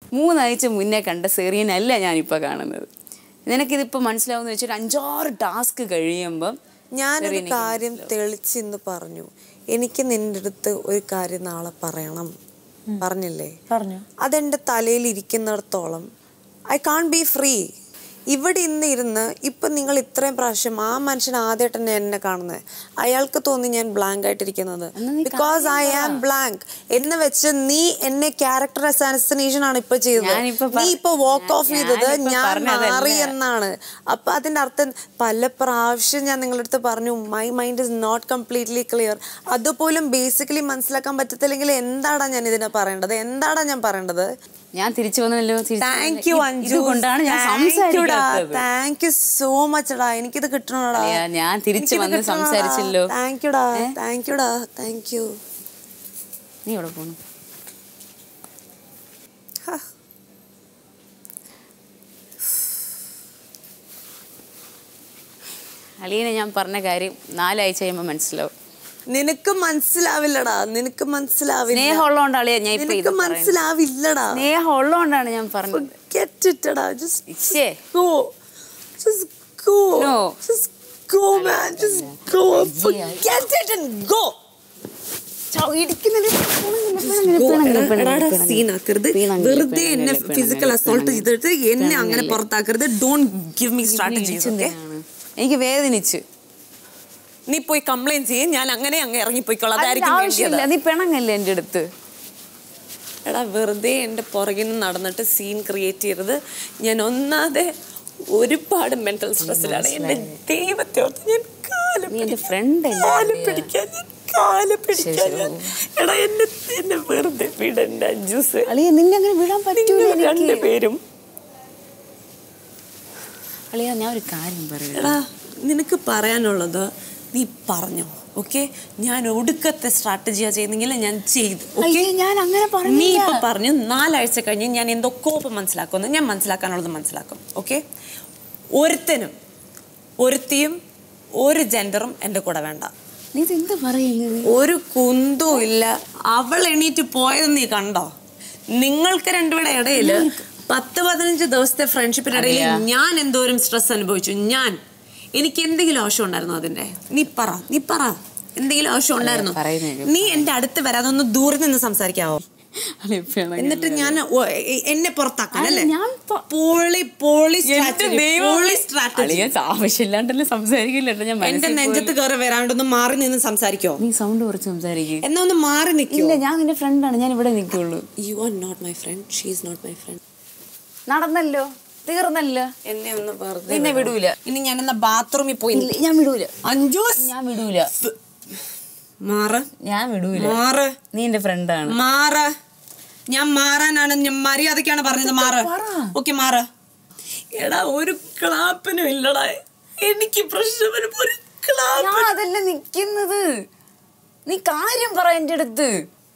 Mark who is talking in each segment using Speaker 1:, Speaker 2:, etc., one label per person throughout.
Speaker 1: മൂന്നാഴ്ച മുന്നേ കണ്ട സെറീനല്ല ഞാനിപ്പോൾ കാണുന്നത് നിനക്കിതിപ്പോൾ മനസ്സിലാവുമെന്ന് വെച്ചാൽ അഞ്ചാറ് ടാസ്ക് കഴിയുമ്പം
Speaker 2: ഞാനൊരു
Speaker 1: സെറീനയ്ക്ക്
Speaker 2: കാര്യം തെളിച്ചിന്ന് പറഞ്ഞു എനിക്ക് നിന്റെ അടുത്ത് ഒരു കാര്യം നാളെ പറയണം പറഞ്ഞില്ലേ
Speaker 3: പറഞ്ഞു
Speaker 2: അതെന്റെ തലയിൽ ഇരിക്കുന്നിടത്തോളം ഐ കാൺ ബി ഫ്രീ ഇവിടെ ഇന്ന് ഇരുന്ന് ഇപ്പൊ നിങ്ങൾ ഇത്രയും പ്രാവശ്യം ആ മനുഷ്യൻ ആദ്യമായിട്ട് തന്നെ എന്നെ കാണുന്നത് അയാൾക്ക് തോന്നി ഞാൻ ബ്ലാങ്ക് ആയിട്ടിരിക്കുന്നത് ബിക്കോസ് ഐ ആം ബ്ലാങ്ക് എന്ന് വെച്ച് നീ എന്നെ ക്യാരക്ടർ അസാസിനേഷൻ ആണ് ഇപ്പൊ ചെയ്തത്
Speaker 1: ഞാനിപ്പോ
Speaker 2: നീ ഇപ്പൊ വോക്ക് ഓഫ് ചെയ്തത്
Speaker 1: ഞാനിപ്പോ
Speaker 2: ഞാൻ
Speaker 1: പറഞ്ഞതല്ല.
Speaker 2: മാറി എന്നാണ് അപ്പൊ അതിന്റെ അർത്ഥം പല പ്രാവശ്യം ഞാൻ നിങ്ങളുടെ അടുത്ത് പറഞ്ഞു my mind is not completely clear അതുപോലും ബേസിക്കലി മനസ്സിലാക്കാൻ പറ്റത്തില്ലെങ്കിൽ എന്താടാ ഞാൻ ഇതിനെ പറയേണ്ടത് എന്താടാ ഞാൻ പറയേണ്ടത്
Speaker 1: ഞാൻ തിരിച്ചു വന്നല്ലോ തിരിച്ച്
Speaker 2: താങ്ക് യു
Speaker 1: വന്നത്.
Speaker 2: അഞ്ജു
Speaker 1: ഇതുകൊണ്ടാണ് ഞാൻ സംസാരിക്കാത്തത്
Speaker 2: താങ്ക് യു സോ മച്ച് ഡാ എനിക്കിത് കിട്ടണോടാ
Speaker 1: അളിയാ, ഞാൻ തിരിച്ച് വന്ന് സംസാരിച്ചല്ലോ.
Speaker 2: താങ്ക് യുടാ താങ്ക് യുടാ താങ്ക് യു
Speaker 1: നീ എവിടെ പോണു അളിയനെ ഞാൻ പറഞ്ഞ കാര്യം നാലാഴ്ച കഴിയുമ്പോൾ മനസ്സിലാവും
Speaker 2: നിനക്ക് മനസ്സിലാവില്ലടാ നിനക്ക് മനസ്സിലാവില്ല
Speaker 1: സ്നേഹം ഉള്ളതുകൊണ്ട് അളിയാ ഞാൻ ഇപ്പൊ ഇത്
Speaker 2: നിനക്ക്
Speaker 1: പറയുന്നത്.
Speaker 2: മനസ്സിലാവില്ലടാ
Speaker 1: സ്നേഹം ഉള്ളതുകൊണ്ടാണ് ഞാൻ പറഞ്ഞത്
Speaker 2: Get it, ടാ just
Speaker 1: ഇച്ചേ
Speaker 2: go just go
Speaker 1: No.
Speaker 2: just go man just go forget it and go സീനാക്കരുത് വെറുതെ എന്നെ ഫിസിക്കൽ അസോൾട്ട് ചെയ്തിട്ട് എന്നെ അങ്ങനെ പുറത്താക്കരുത് don't give me strategies okay
Speaker 1: എനിക്ക് വേദനിച്ച്
Speaker 2: നീ പോയി കംപ്ലൈന്റ് ചെയ്യേ ഞാൻ അങ്ങനെ അങ്ങ് ഇറങ്ങിപ്പോയിക്കോളാം
Speaker 1: അതിന്റെ
Speaker 2: അതായിരിക്കും
Speaker 1: ആവശ്യമില്ല
Speaker 2: വേണ്ടിയത്
Speaker 1: നീ പിണങ്ങല്ലേ എൻ്റെ അടുത്ത്
Speaker 2: എടാ വെറുതെ എൻ്റെ പുറകിൽ നിന്ന് നടന്നിട്ട് സീൻ ക്രിയേറ്റ് ചെയ്തത് ഞാൻ ഒന്നാതെ ഒരുപാട് മെന്റൽ സ്ട്രെസ്സിലാണ് എൻ്റെ ദൈവത്തെ ഓർത്ത് ഞാൻ കാല്
Speaker 1: നീ എൻ്റെ
Speaker 2: പിടിക്കാൻ-
Speaker 1: ഫ്രണ്ട്
Speaker 2: കാല് പിടിക്കാൻ ഞാൻ കാല് പിടിക്കാൻ ഞാൻ എടാ എന്നെ എന്നെ വെറുതെ വിടണ്ട ജ്യൂസ്
Speaker 1: അളിയ നിന്നെ അങ്ങനെ വിടാൻ പറ്റൂല
Speaker 2: നിങ്ങൾ
Speaker 1: എനിക്ക്
Speaker 2: രണ്ടുപേരും
Speaker 1: അളിയ ഞാൻ ഒരു കാര്യം പറയാം
Speaker 2: എടാ നിനക്ക് പറയാനുള്ളത് നീ പറഞ്ഞോ ഓക്കെ ഞാൻ ഒടുക്കത്തെ സ്ട്രാറ്റജിയാ ചെയ്യുന്നെങ്കിൽ ഞാൻ ചെയ്തു ഓക്കെ
Speaker 1: അയ്യേ, ഞാൻ അങ്ങനെ
Speaker 2: നീ
Speaker 1: പറഞ്ഞില്ല.
Speaker 2: ഇപ്പൊ പറഞ്ഞു നാലാഴ്ച കഴിഞ്ഞ് ഞാൻ എന്തൊക്കെ ഇപ്പൊ മനസ്സിലാക്കുന്നു ഞാൻ മനസ്സിലാക്കാനുള്ളത് മനസ്സിലാക്കും ഓക്കെ ഒരുത്തനും ഒരുത്തിയും ഒരു ജെൻഡറും എൻ്റെ കൂടെ വേണ്ട
Speaker 1: നീ ഇത് എന്താ പറയുന്നത്
Speaker 2: ഒരു കുന്തും ഇല്ല അവൾ എണീറ്റ് പോയത് നീ കണ്ടോ നിങ്ങൾക്ക് രണ്ടുപേരുടെ ഇടയിൽ പത്ത് പതിനഞ്ച് ദിവസത്തെ ഫ്രണ്ട്ഷിപ്പിന്റെ ഇടയിൽ
Speaker 1: അതെയാ.
Speaker 2: ഞാൻ എന്തോരം സ്ട്രെസ് അനുഭവിച്ചു ഞാൻ എനിക്ക് എന്തെങ്കിലും ആവശ്യം ഉണ്ടായിരുന്നു അതിന്റെ നീ പറ നീ പറ എന്തെങ്കിലും ആവശ്യം ഉണ്ടായിരുന്നു
Speaker 1: പറയുന്നേക്ക്
Speaker 2: നീ എന്റെ അടുത്ത് വരാതെ ഒന്ന് ദൂരെ നിന്ന് സംസാരിക്കാവോ
Speaker 1: അളിയ, പിണങ്ങല്ലേ.
Speaker 2: എന്നിട്ട് ഞാൻ ഓ, എ- എന്നെ പുറത്താക്കാൻ
Speaker 1: അല്ല,
Speaker 2: അല്ലേ
Speaker 1: ഞാൻ പ-
Speaker 2: പോളി പോളി
Speaker 1: എന്റെ
Speaker 2: strategy,
Speaker 1: ദൈവമേ.
Speaker 2: പോളി strategy.
Speaker 1: അളിയ, ആവശ്യമില്ലാണ്ടല്ലേ സംസാരിക്കില്ല ഞാൻ
Speaker 2: എന്റെ
Speaker 1: മനസ്സിൽ
Speaker 2: നെഞ്ചത്ത് കയറി വരാണ്ടൊന്ന് മാറി നിന്ന് സംസാരിക്കോ
Speaker 1: പോലും- നീ സൗണ്ട് കുറച്ച് സംസാരിക്കും
Speaker 2: എന്നാ ഒന്ന് മാറി നിൽക്കോ
Speaker 1: ഇല്ല ഞാൻ നിന്റെ ഫ്രണ്ടാണ് ഞാൻ ഇവിടെ നിൽക്കുള്ളൂ
Speaker 2: you are not my friend she is not my friend
Speaker 1: നടന്നല്ലോ തീർന്നല്ലോ
Speaker 2: എന്നെ ഒന്ന് വെറുതെ
Speaker 1: നിന്നെ
Speaker 2: വിടോ.
Speaker 1: വിടൂല.
Speaker 2: ഇനി ഞാൻ എന്നാ ബാത്റൂമിൽ പോയി
Speaker 1: ഇല്ല, ഞാൻ വിടൂല
Speaker 2: അഞ്ചു
Speaker 1: ഞാൻ വിടൂല
Speaker 2: മാറ്
Speaker 1: ഞാൻ വിടൂല
Speaker 2: മാറ്
Speaker 1: നീ എന്റെ ഫ്രണ്ടാണ്
Speaker 2: മാറ് ഞാൻ മാറാനാണ് ഞാൻ മര്യാദക്കാണ് പറഞ്ഞത് മാറ് ഓക്കെ മാറ് എടാ ഒരു ക്ലാപ്പിനും ഇല്ലടാ എനിക്ക് പ്രശ്നം വരുമ്പോ ഒരു ക്ലാപ്പ്
Speaker 1: ഞാൻ അതല്ല നിക്കുന്നത് നീ കാര്യം പറ എന്റെ അടുത്ത്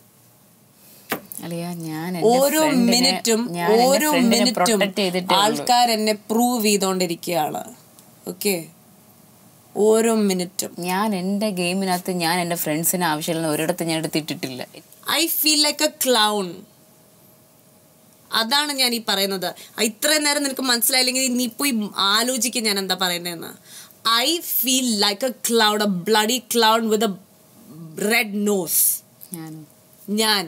Speaker 1: അളിയ ഞാൻ എന്റെ
Speaker 2: ഓരോ
Speaker 1: friend നെ-
Speaker 2: മിനിറ്റും
Speaker 1: ഞാൻ എന്റെ
Speaker 2: ഓരോ
Speaker 1: friend നെ
Speaker 2: മിനിറ്റും
Speaker 1: protect ചെയ്തിട്ടേ ഉള്ളൂ.
Speaker 2: ആൾക്കാർ എന്നെ പ്രൂവ് ചെയ്തോണ്ടിരിക്കുകയാണ് ഓക്കെ ഓരോ മിനിറ്റും
Speaker 1: ഞാൻ എന്റെ ഗെയിമിനകത്ത് ഞാൻ എന്റെ ഫ്രണ്ട്സിന് ആവശ്യമുള്ള ഒരിടത്ത് ഞാൻ എടുത്തിട്ടിട്ടില്ല
Speaker 2: I feel like a clown അതാണ് ഞാൻ ഈ പറയുന്നത് ഇത്രയും നേരം നിനക്ക് മനസ്സിലായില്ലെങ്കിൽ നീ പോയി ആലോചിക്കും ഞാൻ എന്താ പറയുന്നതെന്ന് I feel like a cloud a bloody cloud with a red nose
Speaker 1: ഞാൻ
Speaker 2: ഞാൻ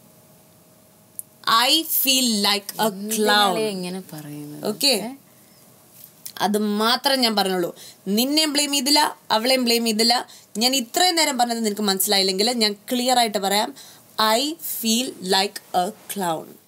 Speaker 2: I feel like a cloud
Speaker 1: ഇങ്ങനെ പറയുന്നത്
Speaker 2: ഓക്കെ അത് മാത്രം ഞാൻ പറഞ്ഞുള്ളൂ നിന്നെയും ബ്ലെയിം ചെയ്തില്ല അവളെയും ബ്ലെയിം ചെയ്തില്ല ഞാൻ ഇത്രയും നേരം പറഞ്ഞത് നിനക്ക് മനസ്സിലായില്ലെങ്കിൽ ഞാൻ ക്ലിയർ ആയിട്ട് പറയാം I feel like a clown